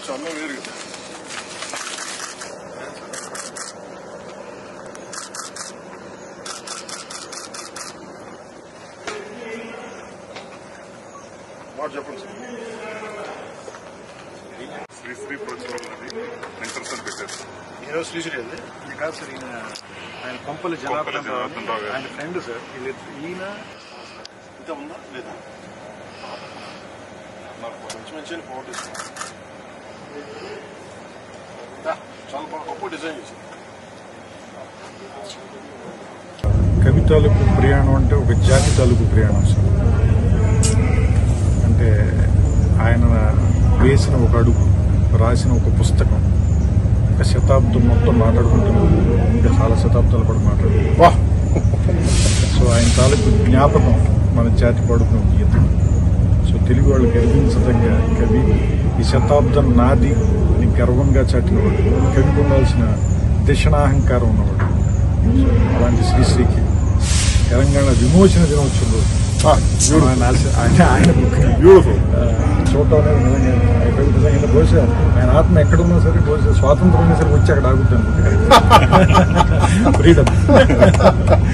కొంచెం అన్నం వేరు కదా మాట చెప్పండి సార్ శ్రీ శ్రీ ప్రచురణ వెంకటేశ్వర పెట్టారు ఈరోజు శ్రీశ్రీ అండి ఇది కాదు సార్ ఈయన ఆయన కొంపల జనార్దన్ రావు అని జనార్దన్ రావు గారు. ఆయన ఫ్రెండ్ సార్ వీళ్ళ- ఈయన ఇంకా ఉందా లేదా నాకు మంచి మంచి ఫోటో ఇస్తాను చాలా బాగా గొప్ప డిజైన్ చేసింది కవి తాలూకు ప్రయాణం అంటే ఒక జాతి తాలూకు ప్రయాణం సార్ అంటే ఆయన వేసిన ఒక అడుగు రాసిన ఒక పుస్తకం ఒక శతాబ్దం మొత్తం మాట్లాడుకుంటున్నాం ఇంకా చాలా శతాబ్దాల పాటు మాట్లాడుకుంటాం వా సో ఆయన తాలూకు జ్ఞాపకం మన జాతి పడుకున్న గీత సో తెలుగు వాళ్ళు గర్వించదగ్గ కవి ఈ శతాబ్దం నాది అని గర్వంగా చాటినవాడు కవికి ఉండాల్సిన దిశనాహంకారం ఉన్నవాడు సో అలాంటి శ్రీశ్రీకి తెలంగాణ విమోచన దినోత్సవం రోజు ఆయన ఆశ- ఆయన ఆయన book ని బ్యూటిఫుల్ చూడటం అనేది నిజంగా ఆయన కవి నిజంగా బహుశా ఆయన ఆత్మ ఎక్కడున్నా సరే బహుశా స్వాతంత్రం ఉన్నా సరే వచ్చి అక్కడ ఆగుతాను ఫ్రీడమ్